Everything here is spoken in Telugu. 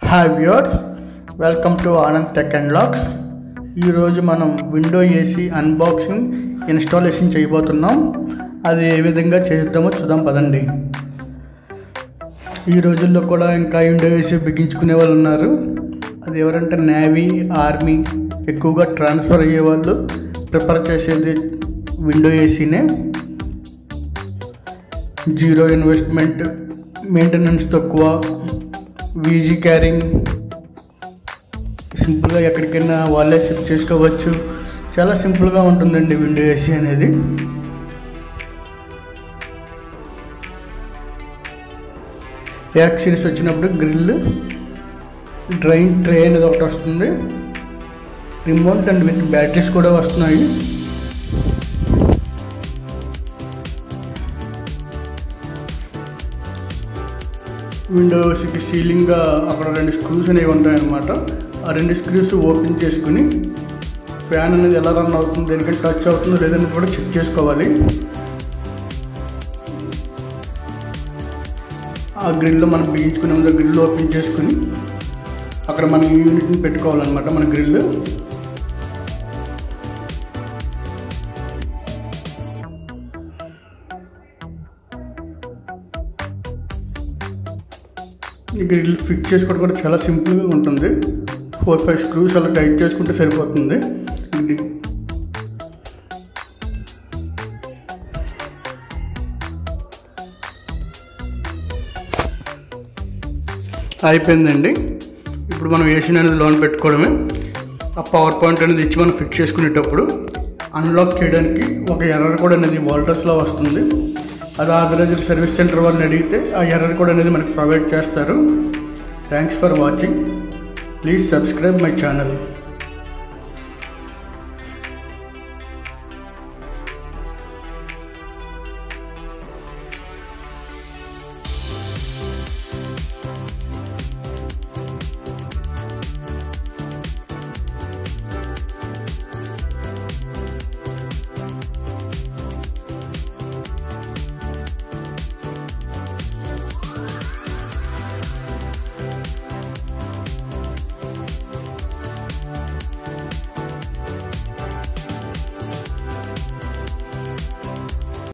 hi viewers welcome to Anand tech and లాక్స్ ఈరోజు మనం విండో ఏసీ అన్బాక్సింగ్ ఇన్స్టాలేషన్ చేయబోతున్నాం అది ఏ విధంగా చేద్దామో చూద్దాం పదండి ఈ రోజుల్లో కూడా ఇంకా విండో ఏసీ బిగించుకునే వాళ్ళు ఉన్నారు అది ఎవరంటే నేవీ ఆర్మీ ఎక్కువగా ట్రాన్స్ఫర్ అయ్యే వాళ్ళు ప్రిఫర్ చేసేది విండో ఏసీనే జీరో ఇన్వెస్ట్మెంట్ మెయింటెనెన్స్ తక్కువ వీజీ క్యారింగ్ సింపుల్గా ఎక్కడికైనా వాళ్ళే షిఫ్ట్ చేసుకోవచ్చు చాలా సింపుల్గా ఉంటుందండి విండో ఏసీ అనేది యాక్ సిరీస్ వచ్చినప్పుడు గ్రిల్ డ్రైన్ ట్రే అనేది ఒకటి వస్తుంది రిమోట్ అండ్ విత్ బ్యాటరీస్ కూడా వస్తున్నాయి విండోస్కి సీలింగ్గా అక్కడ రెండు స్క్రూస్ అనేవి ఉంటాయన్నమాట ఆ రెండు స్క్రూస్ ఓపెన్ చేసుకుని ఫ్యాన్ అనేది ఎలా రన్ అవుతుంది దేనికంటే టచ్ అవుతుందో లేదని కూడా చెక్ చేసుకోవాలి ఆ గ్రిల్లో మనం బిగించుకునే ముందు గ్రిల్ ఓపెన్ చేసుకుని అక్కడ మనం యూనిట్ని పెట్టుకోవాలన్నమాట మన గ్రిల్ ఈ గ్రిల్ ఫిక్స్ చేసుకోవడం కూడా చాలా సింపుల్గా ఉంటుంది ఫోర్ ఫైవ్ స్క్రూస్ అలా టైట్ చేసుకుంటే సరిపోతుంది అయిపోయిందండి ఇప్పుడు మనం ఏసీ అనేది లోన్ పెట్టుకోవడమే ఆ పవర్ పాయింట్ అనేది ఇచ్చి మనం ఫిక్స్ చేసుకునేటప్పుడు అన్లాక్ చేయడానికి ఒక ఎర్రర్ కోడ్ అనేది వాల్టర్స్లో వస్తుంది అది ఆథరైజ్డ్ సర్వీస్ సెంటర్ వాళ్ళని అడిగితే ఆ ఎర్రర్ కోడ్ అనేది మనకి ప్రొవైడ్ చేస్తారు thanks for watching please subscribe my channel